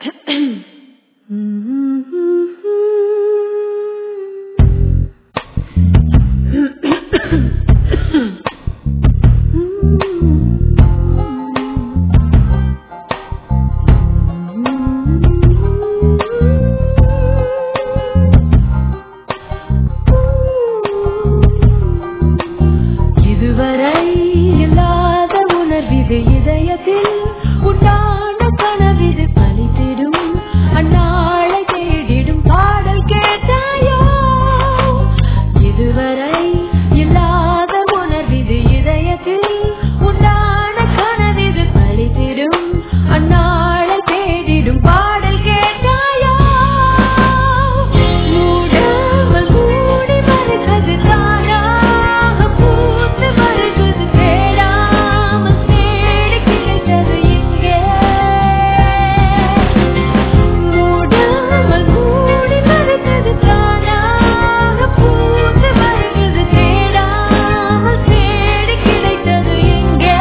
இதுவரை இல்லாத உணர்விது இதயத்தில் உண்டான கனவிது பலித்திடும் அந்நாளை தேடிடும் பாடல் கேட்டாயோ இதுவரை இல்லாத உணர்விது இதயத்தில் உண்டான கனவிது பலித்திடும் அந்நாளை தேடிடும் பாடல் கேட்டாயோ மூடாமல் மூடி மறைத்தது தானாக பூத்து மறைத்தது தேடாமல் தேடி கிடைத்தது இங்கே மூடாமல் மூடி மறைத்தது தானாக பூத்து மறைத்தது தேடாமல் தேடி கிடைத்தது இங்கே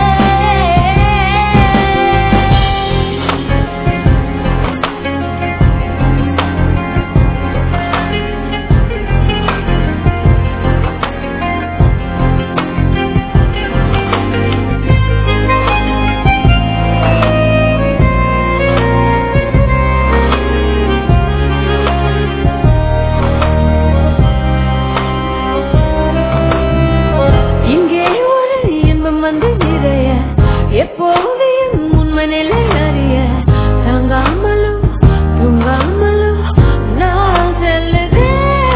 இங்கே ஒரு இன்பம் வந்து நிறைய எப்போது என் உண்மை நிலை அறிய தாங்காமலும் தூங்காமலும் நான் செல்லுதே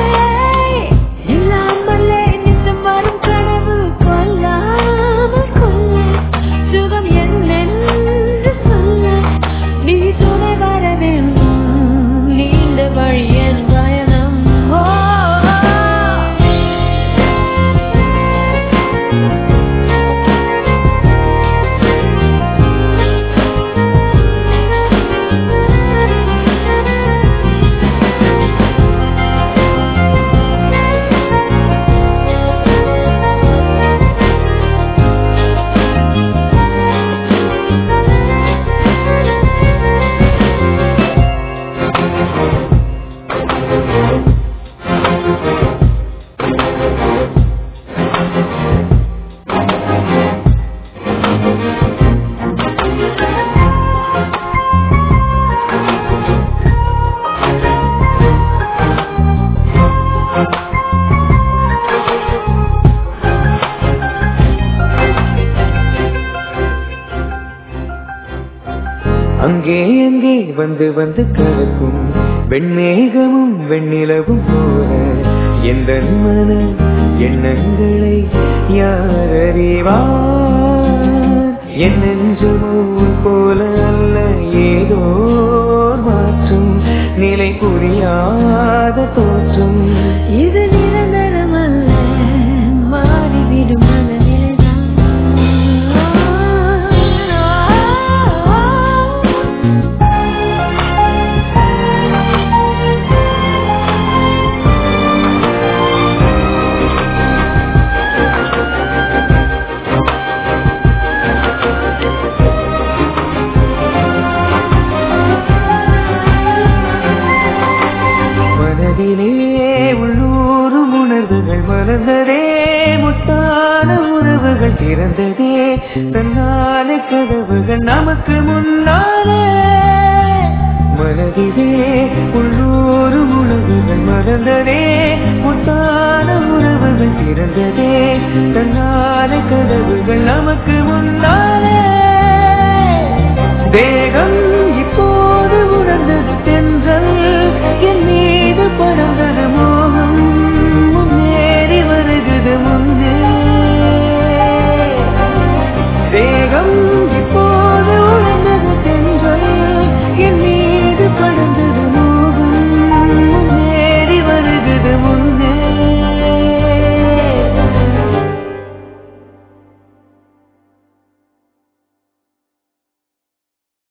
இல்லாமலே நித்தம் வரும் கனவு கொல்லாமல் கொல்ல சுகம் என்னென்று சொல்ல நீ துணை வர வேண்டும் நீண்ட வழி என் பயணம் ஓ அங்கே அங்கே வந்து வந்து கலக்கும் வெண்மேகமும் வெண்ணிலவும் போல எந்த மன எண்ணங்களை யார் அறிவார் என் நெஞ்சமோ உன் போல அல்ல ஏதோ ஓர் மாற்றும் நிலை புரியாத தோற்றம் இது நிரந்தரமல்ல மாறிவிடும் மனநிலைதான் மனதிலே உள்ளூரும் உணர்வுகள் மலர்ந்ததே முத்தான உறவுகள் திறந்ததே தன்னாலே கதவுகள் நமக்கு முன்னாலே மனதிலே உள்ளூரும் உணர்வுகள் மலர்ந்ததே முத்தான உறவுகள் திறந்ததே தன்னாலே கதவுகள் நமக்கு முன்னாலே